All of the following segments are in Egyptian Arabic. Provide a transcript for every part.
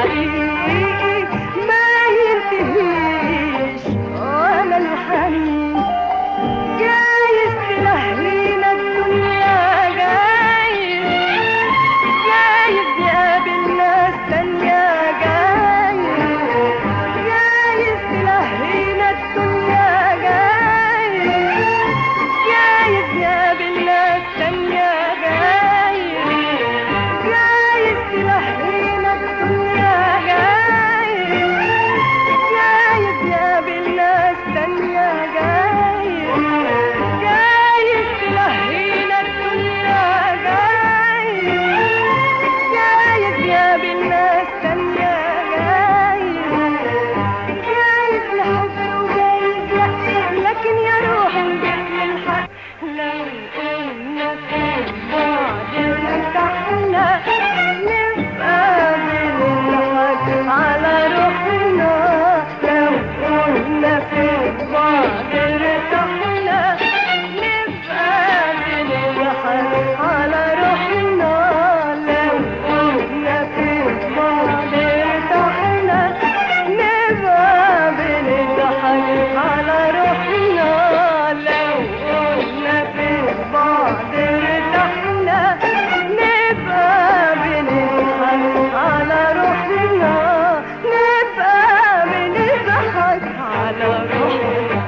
حقيقي ما ينتهيش ولا الحنين جايز تلهينا الدنيا جايز جايز نقابل ناس تانية جايز جايز تلهينا الدنيا جايز جايز نقابل ناس تانية جايز جايز تلهينا الدنيا جايز جايز نقابل ناس تانية جايز جايز تلهينا الدنيا جايز جايز نقابل ناس تانية جايز جايز نحب وجايز لأ لكن يا روحي نجيب للحق لو قلنا في بعض ارتحنا نبقى بنضحك على روحنا لو قلنا في بعض ارتحنا نبقى بنضحك على روحنا لو قلنا في بعض ارتحنا نبقى بنضحك على روحنا لو قلنا في بعض ارتحنا نبقى بنضحك على روحنا نبقى بنضحك على روحنا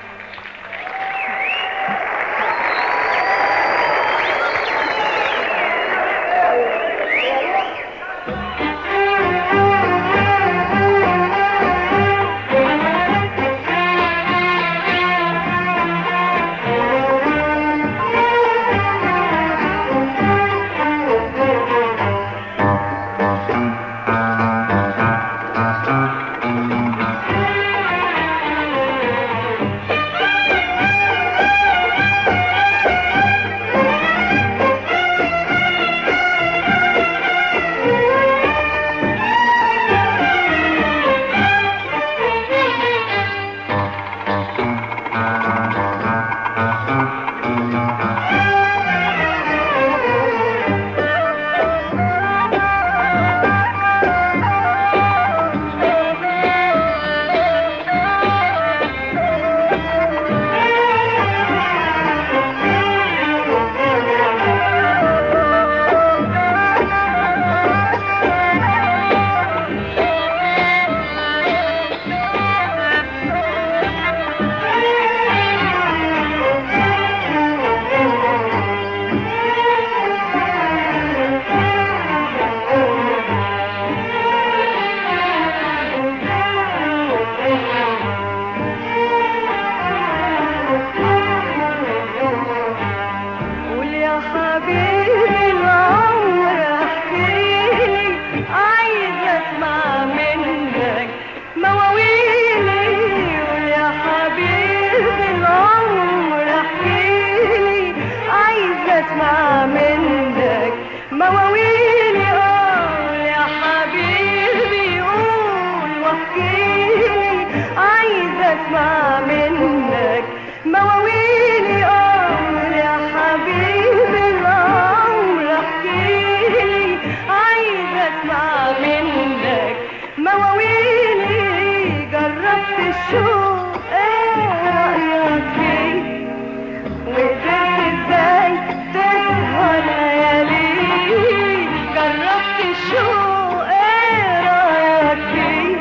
قول يا حبيبي العمر احكيلي عايزة اسمع منك مواويلي قول يا حبيبي العمر احكيلي عايزة اسمع منك مواويلي قول يا حبيبي قول واحكيلي عايزة اسمع منك مواويلي قول يا حبيبي العمر احكيلي عايزة اسمع منك مواويلي جربت الشوق ايه رأيك فيه وقدرت ازاي تسهر ليالي جربت الشوق ايه رأيك فيه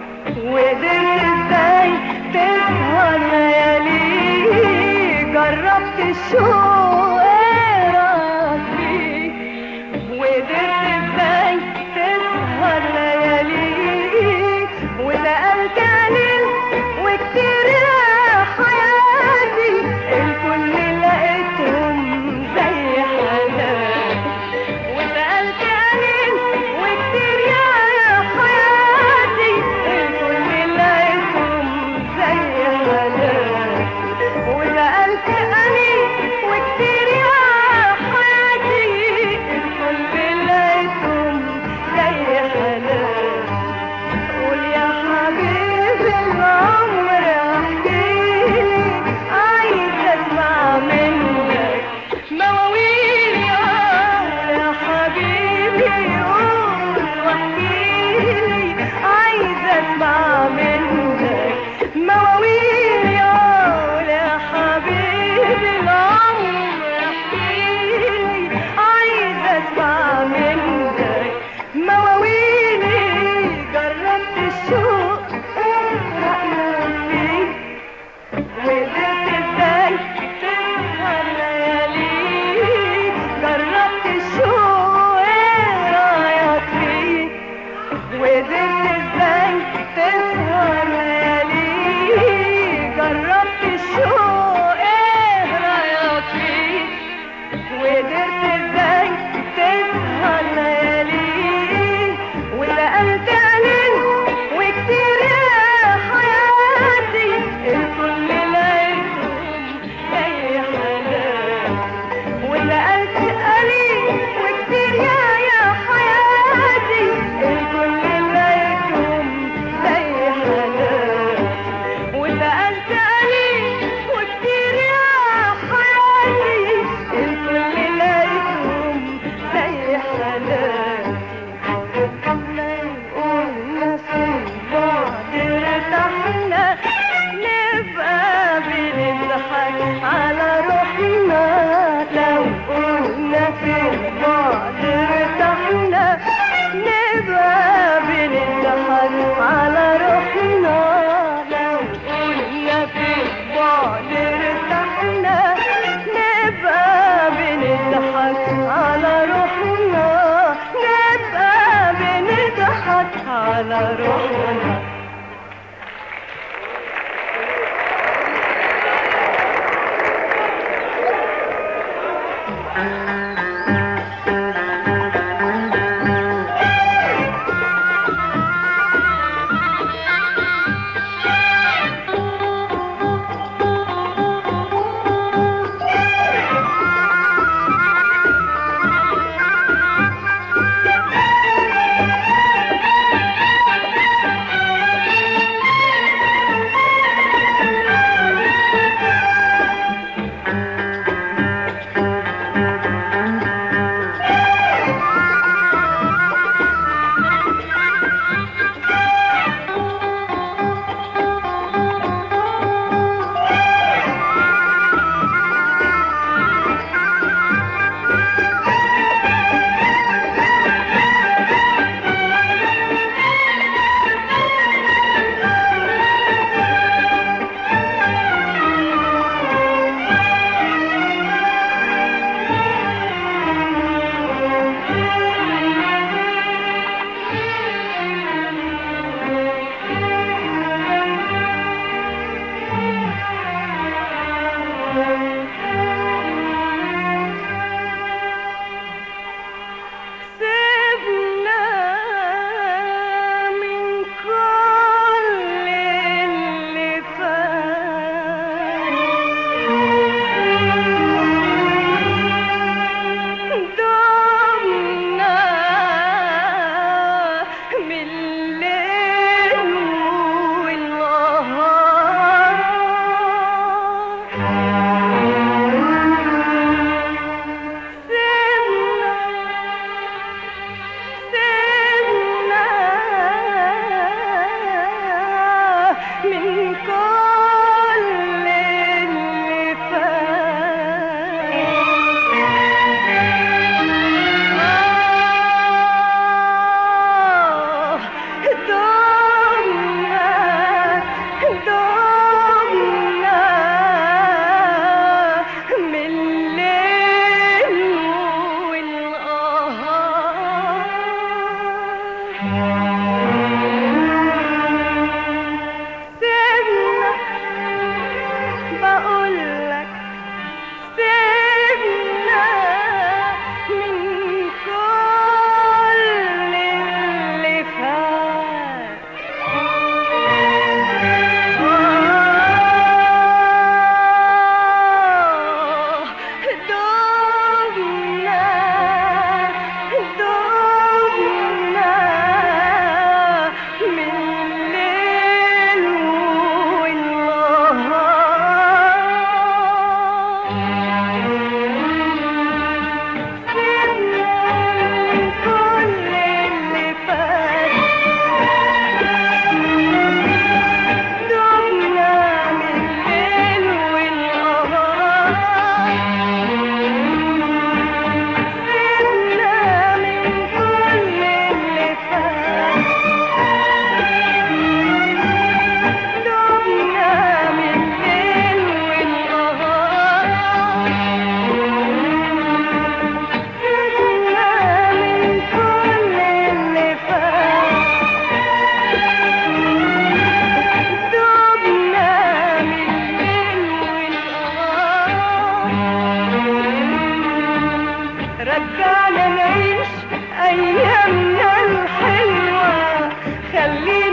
وقدرت ازاي تسهر ليالي جربت الشوق ايه رأيك فيه وقدرت ازاي تسهر ليالي وسألت عليل اسمع منك مواويل يا حبيبي العمر احكيلي عايز اسمع منك مواويلي جربت الشوق ايه رأيك فيه وقدرت ازاي تسهر لياليك جربت الشوق ايه رايك فيه وقدرت ازاي تسهر لياليك جربت الشوق ايه رايك فيه وقدرت ازاي تسهر لياليك ونقلت قليل وكتير يا حياتي الكل لقيتهم زي حالاتي ونقلت قليل وكتير يا يا حياتي الكل لقيتهم زي حالاتي ونقلت قليل وكتير يا حياتي الكل لقيتهم زي حالاتي قلنا في بعد ارتحنا نبقى بنضحك على روحنا لو قلنا في بعد ارتحنا نبقى بنضحك على روحنا لو قلنا في بعد ارتحنا نبقى بنضحك على روحنا نبقى بنضحك على روحنا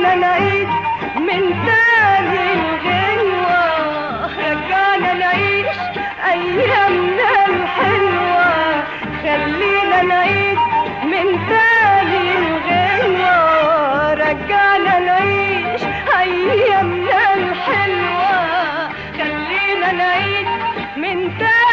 رجعنا نعيد من تاني الغنوة رجعنا نعيش أيامنا الحلوة خلينا نعيد من تاني الغنوة رجعنا نعيش أيامنا الحلوة خلينا نعيد من تاني